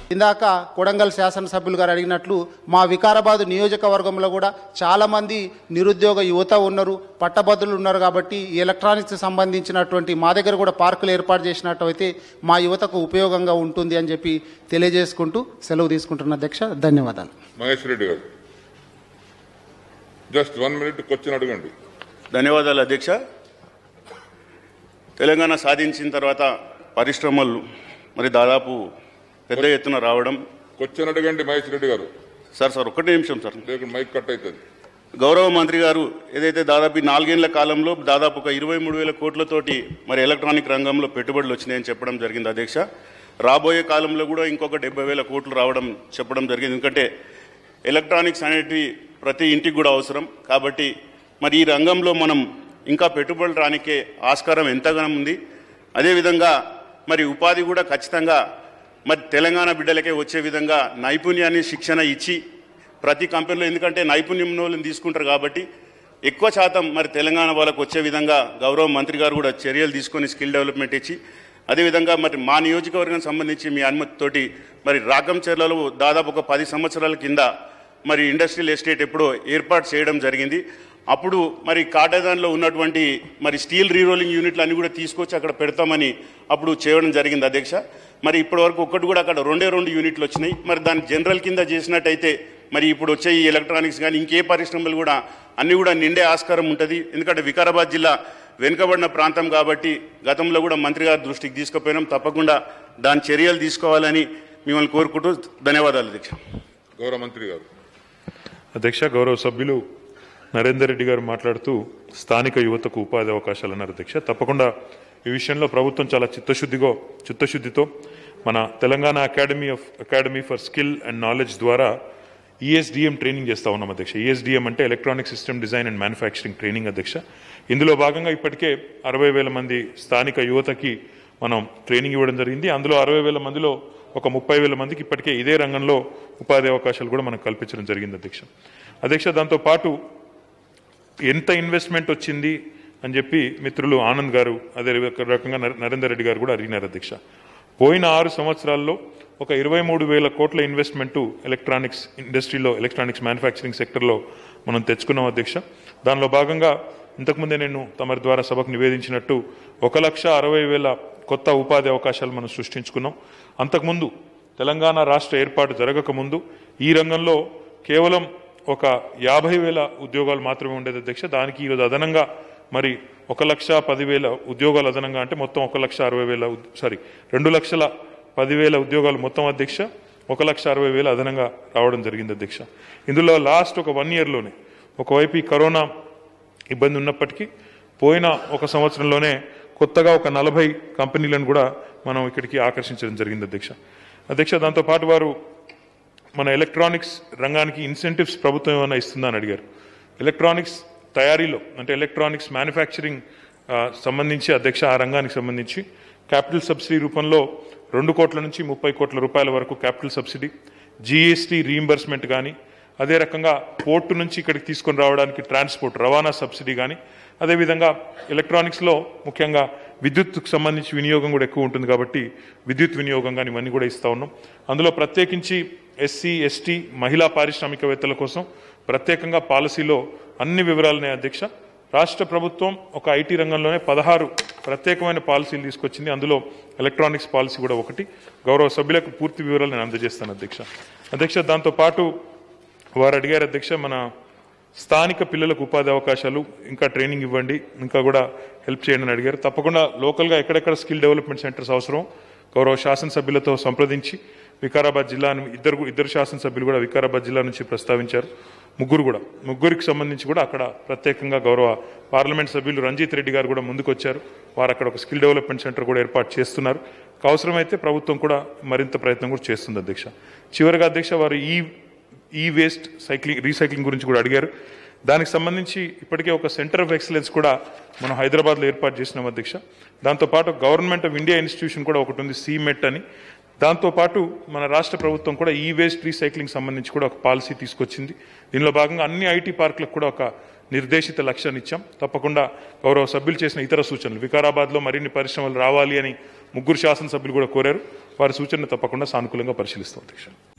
ఇందాక కొడంగల్ శాసనసభ్యులు గారు అడిగినట్లు మా వికారాబాద్ నియోజకవర్గంలో కూడా చాలామంది నిరుద్యోగ యువత ఉన్నారు పట్టభద్రులు ఉన్నారు కాబట్టి ఈ ఎలక్ట్రానిక్స్ సంబంధించినటువంటి మా దగ్గర కూడా పార్కులు ఏర్పాటు చేసినట్టు అయితే మా యువతకు ఉపయోగంగా ఉంటుంది అని చెప్పి తెలియజేసుకుంటూ సెలవు తీసుకుంటున్న అధ్యక్ష ధన్యవాదాలు మహేష్ రెడ్డి గారు జస్ట్ వన్ మినిట్ క్వశ్చన్ అడగండి ధన్యవాదాలు అధ్యక్ష తెలంగాణ సాధించిన తర్వాత పరిశ్రమలు మరి దాదాపు పెద్ద ఎత్తున రావడం క్వశ్చన్ అడగండి మహేష్ రెడ్డి గారు సార్ సార్ ఒక్కటే నిమిషం సార్ లేకుంటే మైక్ కట్ అవుతుంది గౌరవ మంత్రి గారు ఏదైతే దాదాపు ఈ నాలుగేళ్ల కాలంలో దాదాపు ఒక ఇరవై మూడు వేల కోట్లతోటి మరి ఎలక్ట్రానిక్ రంగంలో పెట్టుబడులు వచ్చినాయని చెప్పడం జరిగింది అధ్యక్ష రాబోయే కాలంలో కూడా ఇంకొక డెబ్బై వేల కోట్లు రావడం చెప్పడం జరిగింది ఎందుకంటే ఎలక్ట్రానిక్స్ అనేటివి ప్రతి ఇంటికి కూడా అవసరం కాబట్టి మరి ఈ రంగంలో మనం ఇంకా పెట్టుబడులు రానికే ఆస్కారం ఎంతగానో ఉంది అదేవిధంగా మరి ఉపాధి కూడా ఖచ్చితంగా మరి తెలంగాణ బిడ్డలకే వచ్చే విధంగా నైపుణ్యాన్ని శిక్షణ ఇచ్చి ప్రతి కంపెనీలో ఎందుకంటే నైపుణ్యం ఉన్న వాళ్ళని తీసుకుంటారు కాబట్టి ఎక్కువ శాతం మరి తెలంగాణ వాళ్ళకు వచ్చే విధంగా గౌరవ మంత్రి గారు కూడా చర్యలు తీసుకొని స్కిల్ డెవలప్మెంట్ ఇచ్చి అదేవిధంగా మరి మా నియోజకవర్గం సంబంధించి మీ అనుమతితోటి మరి రాకంచెర్లలో దాదాపు ఒక పది సంవత్సరాల కింద మరి ఇండస్ట్రియల్ ఎస్టేట్ ఎప్పుడో ఏర్పాటు చేయడం జరిగింది అప్పుడు మరి కాటదాన్లో ఉన్నటువంటి మరి స్టీల్ రీరోలింగ్ యూనిట్లు అన్ని కూడా తీసుకొచ్చి అక్కడ పెడతామని అప్పుడు చేయడం జరిగింది అధ్యక్ష మరి ఇప్పటి వరకు ఒక్కటి కూడా అక్కడ రెండే రెండు యూనిట్లు వచ్చినాయి మరి దాన్ని జనరల్ కింద చేసినట్టయితే మరి ఇప్పుడు వచ్చే ఈ ఎలక్ట్రానిక్స్ కానీ ఇంకే పరిశ్రమలు కూడా అన్ని కూడా నిండే ఆస్కారం ఉంటుంది ఎందుకంటే వికారాబాద్ జిల్లా వెనుకబడిన ప్రాంతం కాబట్టి గతంలో కూడా మంత్రి గారి దృష్టికి తీసుకుపోయినాం తప్పకుండా దాని చర్యలు తీసుకోవాలని మిమ్మల్ని కోరుకుంటూ ధన్యవాదాలు అధ్యక్ష గౌరవ మంత్రి గారు అధ్యక్ష గౌరవ సభ్యులు నరేందర్ రెడ్డి గారు మాట్లాడుతూ స్థానిక యువతకు ఉపాధి అవకాశాలు అన్నారు అధ్యక్ష తప్పకుండా ఈ విషయంలో ప్రభుత్వం చాలా చిత్తశుద్ధిగా చిత్తశుద్ధితో మన Telangana Academy of Academy for Skill and Knowledge ద్వారా ఈఎస్డిఎం ట్రైనింగ్ చేస్తా ఉన్నాం అధ్యక్ష ఈఎస్డిఎం అంటే electronic system design and manufacturing training అధ్యక్ష ఇందులో భాగంగా ఇప్పటికే అరవై వేల మంది స్థానిక యువతకి మనం ట్రైనింగ్ ఇవ్వడం జరిగింది అందులో అరవై వేల మందిలో ఒక ముప్పై వేల మందికి ఇప్పటికే ఇదే రంగంలో ఉపాధి అవకాశాలు కూడా మనం కల్పించడం జరిగింది అధ్యక్ష అధ్యక్ష దాంతో పాటు ఎంత ఇన్వెస్ట్మెంట్ వచ్చింది అని చెప్పి మిత్రులు ఆనంద్ గారు అదే రకంగా నర- నరేందర్ రెడ్డి గారు కూడా అడిగినారు అధ్యక్ష పోయిన ఆరు సంవత్సరాల్లో ఒక ఇరవై మూడు వేల కోట్ల ఇన్వెస్ట్మెంట్ ఎలక్ట్రానిక్స్ ఇండస్ట్రీలో ఎలక్ట్రానిక్స్ మ్యానుఫ్యాక్చరింగ్ సెక్టర్లో మనం తెచ్చుకున్నాం అధ్యక్ష దానిలో భాగంగా ఇంతకుముందే నేను తమరి ద్వారా సభకు నివేదించినట్టు ఒక లక్ష అరవై వేల కొత్త ఉపాధి అవకాశాలు మనం సృష్టించుకున్నాం అంతకుముందు తెలంగాణ రాష్ట్ర ఏర్పాటు జరగకముందు ఈ రంగంలో కేవలం ఒక యాభై వేల ఉద్యోగాలు మాత్రమే ఉండేది అధ్యక్ష దానికి ఈరోజు అదనంగా మరి ఒక లక్ష పదివేల ఉద్యోగాలు అదనంగా అంటే మొత్తం ఒక లక్ష అరవై వేల ఉద్- సారీ రెండు లక్షల పదివేల ఉద్యోగాలు మొత్తం అధ్యక్ష ఒక లక్ష అరవై వేల అదనంగా రావడం జరిగింది అధ్యక్ష ఇందులో లాస్ట్ ఒక వన్ ఇయర్లోనే ఒకవైపు ఈ కరోనా ఇబ్బంది ఉన్నప్పటికీ పోయిన ఒక సంవత్సరంలోనే కొత్తగా ఒక నలభై కంపెనీలను కూడా మనం ఇక్కడికి ఆకర్షించడం జరిగింది అధ్యక్ష అధ్యక్ష దాంతోపాటు వారు మన ఎలక్ట్రానిక్స్ రంగానికి ఇన్సెంటివ్స్ ప్రభుత్వం ఏమైనా ఇస్తుందా అని అడిగారు ఎలక్ట్రానిక్స్ తయారీలో అంటే ఎలక్ట్రానిక్స్ మ్యానుఫ్యాక్చరింగ్ ఆ, సంబంధించి అధ్యక్ష ఆ రంగానికి సంబంధించి క్యాపిటల్ సబ్సిడీ రూపంలో రెండు కోట్ల నుంచి ముప్పై కోట్ల రూపాయల వరకు క్యాపిటల్ సబ్సిడీ జీఎస్టీ రీయింబర్స్మెంట్ కానీ అదే రకంగా పోర్టు నుంచి ఇక్కడికి తీసుకొని రావడానికి ట్రాన్స్పోర్ట్ రవాణా సబ్సిడీ కానీ అదేవిధంగా ఎలక్ట్రానిక్స్లో ముఖ్యంగా విద్యుత్కు సంబంధించి వినియోగం కూడా ఎక్కువ ఉంటుంది కాబట్టి విద్యుత్ వినియోగం కానీ ఇవన్నీ కూడా ఇస్తా ఉన్నాం అందులో ప్రత్యేకించి ఎస్సీ ఎస్టీ మహిళా పారిశ్రామికవేత్తల కోసం ప్రత్యేకంగా పాలసీలో అన్ని వివరాలున్నాయి అధ్యక్ష రాష్ట్ర ప్రభుత్వం ఒక ఐటీ రంగంలోనే పదహారు ప్రత్యేకమైన పాలసీలు తీసుకొచ్చింది అందులో ఎలక్ట్రానిక్స్ పాలసీ కూడా ఒకటి గౌరవ సభ్యులకు పూర్తి వివరాలు నేను అందజేస్తాను అధ్యక్ష అధ్యక్ష దాంతోపాటు వారు అడిగారు అధ్యక్ష మన స్థానిక పిల్లలకు ఉపాధి అవకాశాలు ఇంకా ట్రైనింగ్ ఇవ్వండి ఇంకా కూడా హెల్ప్ చేయండి అని అడిగారు తప్పకుండా లోకల్గా ఎక్కడెక్కడ స్కిల్ డెవలప్మెంట్ సెంటర్స్ అవసరం గౌరవ శాసనసభ్యులతో సంప్రదించి వికారాబాద్ జిల్లా ఇద్దరు ఇద్దరు శాసనసభ్యులు కూడా వికారాబాద్ జిల్లా నుంచి ప్రస్తావించారు ముగ్గురు కూడా ముగ్గురికి సంబంధించి కూడా అక్కడ ప్రత్యేకంగా గౌరవ పార్లమెంట్ సభ్యులు రంజిత్ రెడ్డి గారు కూడా ముందుకు వచ్చారు వారు అక్కడ ఒక స్కిల్ డెవలప్మెంట్ సెంటర్ కూడా ఏర్పాటు చేస్తున్నారు అవసరమైతే ప్రభుత్వం కూడా మరింత ప్రయత్నం కూడా చేస్తుంది అధ్యక్ష చివరిగా అధ్యక్ష వారు ఈ ఈ వేస్ట్ సైక్లింగ్ రీసైక్లింగ్ గురించి కూడా అడిగారు దానికి సంబంధించి ఇప్పటికే ఒక సెంటర్ ఆఫ్ ఎక్సలెన్స్ కూడా మనం హైదరాబాద్లో ఏర్పాటు చేసినాం అధ్యక్ష దాంతోపాటు గవర్నమెంట్ ఆఫ్ ఇండియా ఇన్స్టిట్యూషన్ కూడా ఒకటి ఉంది సీమెట్ అని దాంతోపాటు మన రాష్ట్ర ప్రభుత్వం కూడా ఈ వేస్ట్ రీసైక్లింగ్ సంబంధించి కూడా ఒక పాలసీ తీసుకొచ్చింది దీనిలో భాగంగా అన్ని ఐటీ పార్కులకు కూడా ఒక నిర్దేశిత లక్ష్యాన్ని ఇచ్చాం తప్పకుండా గౌరవ సభ్యులు చేసిన ఇతర సూచనలు వికారాబాద్లో మరిన్ని పరిశ్రమలు రావాలి అని ముగ్గురు శాసనసభ్యులు కూడా కోరారు వారి సూచనలు తప్పకుండా సానుకూలంగా పరిశీలిస్తాం అధ్యక్ష